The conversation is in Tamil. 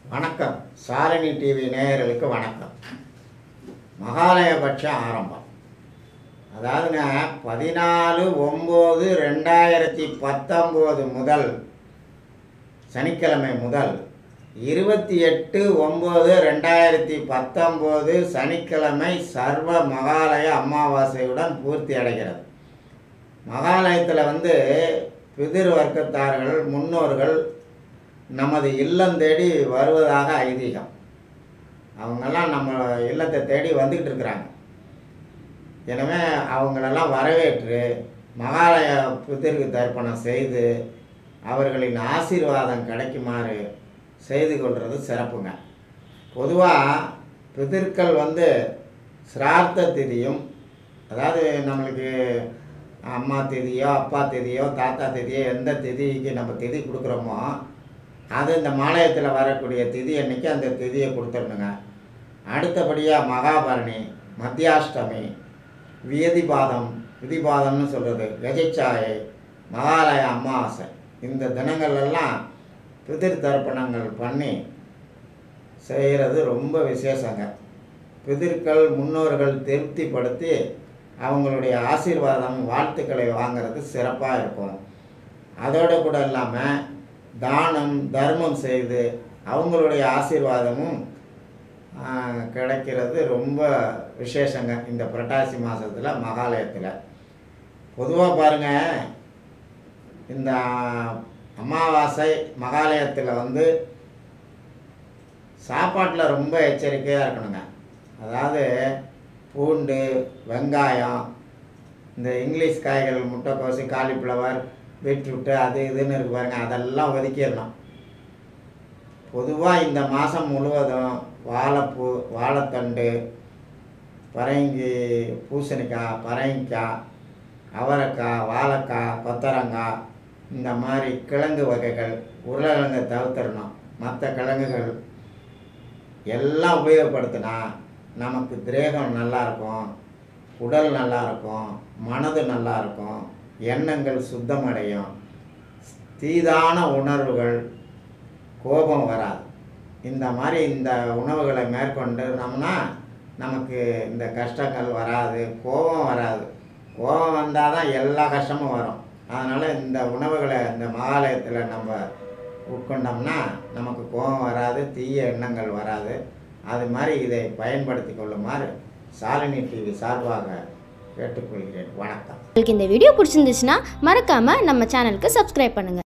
வணக்கம் சாரணி டிவி நேயர்களுக்கு வணக்கம் மகாலயபட்சம் ஆரம்பம் அதாவதுங்க பதினாலு ஒம்பது ரெண்டாயிரத்தி பத்தொம்போது முதல் சனிக்கிழமை முதல் இருபத்தி எட்டு ஒம்பது ரெண்டாயிரத்தி பத்தொம்போது சனிக்கிழமை சர்வ மகாலய அமாவாசையுடன் பூர்த்தி அடைகிறது மகாலயத்தில் வந்து பிதிர் வர்க்கத்தார்கள் முன்னோர்கள் நமது இல்லம் தேடி வருவதாக ஐதீகம் அவங்கெல்லாம் நம்ம இல்லத்தை தேடி வந்துக்கிட்டு இருக்கிறாங்க எனவே அவங்களெல்லாம் வரவேற்று மகாலய பிதிருக்கு தர்ப்பணம் செய்து அவர்களின் ஆசீர்வாதம் கிடைக்குமாறு செய்து கொள்வது சிறப்புங்க பொதுவாக பிதிர்கள் வந்து சிரார்த்த திதியும் அதாவது நம்மளுக்கு அம்மா திதியோ அப்பா திதியோ தாத்தா திதியோ எந்த திதிக்கு நம்ம திதி கொடுக்குறோமோ அது இந்த மாலயத்தில் வரக்கூடிய திதி அன்னைக்கு அந்த திதியை கொடுத்துடணுங்க அடுத்தபடியாக மகாபரணி மத்தியாஷ்டமி வியதிபாதம் விதிபாதம்னு சொல்கிறது கஜச்சாயை மகாலய அமாவாசை இந்த தினங்கள்லாம் பிதிர் தர்ப்பணங்கள் பண்ணி செய்கிறது ரொம்ப விசேஷங்க பிதிர்கள் முன்னோர்கள் திருப்திப்படுத்தி அவங்களுடைய ஆசீர்வாதம் வாழ்த்துக்களை வாங்கிறது சிறப்பாக இருக்கும் அதோடு கூட இல்லாமல் தானம் தர்மம் செய்து அவங்களுடைய ஆசீர்வாதமும் ஆ, கிடைக்கிறது ரொம்ப விசேஷங்க இந்த புரட்டாசி மாதத்தில் மகாலயத்தில் பொதுவாக பாருங்கள் இந்த அமாவாசை மகாலயத்தில் வந்து சாப்பாட்டில் ரொம்ப எச்சரிக்கையாக இருக்கணுங்க அதாவது பூண்டு வெங்காயம் இந்த இங்கிலீஷ் காய்கள் முட்டைக்கோசு காலிஃப்ளவர் பீட்ரூட்டு அது இதுன்னு இருக்கு பாருங்க அதெல்லாம் ஒதுக்கிடணும் பொதுவாக இந்த மாதம் முழுவதும் வாழைப்பூ வாழைத்தண்டு பரங்கி பூசணிக்காய் பரங்கிக்காய் அவரைக்காய் வாழைக்காய் கொத்தரங்காய் இந்த மாதிரி கிழங்கு வகைகள் உருளைக்கிழங்கை தவிர்த்திடணும் மற்ற கிழங்குகள் எல்லாம் உபயோகப்படுத்தினா நமக்கு திரேகம் நல்லா இருக்கும் உடல் நல்லா இருக்கும் மனது நல்லா இருக்கும் எண்ணங்கள் சுத்தமடையும் தீதான உணர்வுகள் கோபம் வராது இந்த மாதிரி இந்த உணவுகளை மேற்கொண்டோம்னா நமக்கு இந்த கஷ்டங்கள் வராது கோபம் வராது கோபம் வந்தால் தான் எல்லா கஷ்டமும் வரும் அதனால் இந்த உணவுகளை இந்த மகாலயத்தில் நம்ம உட்கொண்டோம்னா நமக்கு கோபம் வராது தீய எண்ணங்கள் வராது அது மாதிரி இதை பயன்படுத்தி கொள்ளுமாறு சாலினி டிவி சார்பாக கேட்டுக்கொள்கிறேன் வணக்கம் உங்களுக்கு இந்த வீடியோ பிடிச்சிருந்துச்சுன்னா மறக்காமல் நம்ம சேனலுக்கு சப்ஸ்கிரைப் பண்ணுங்கள்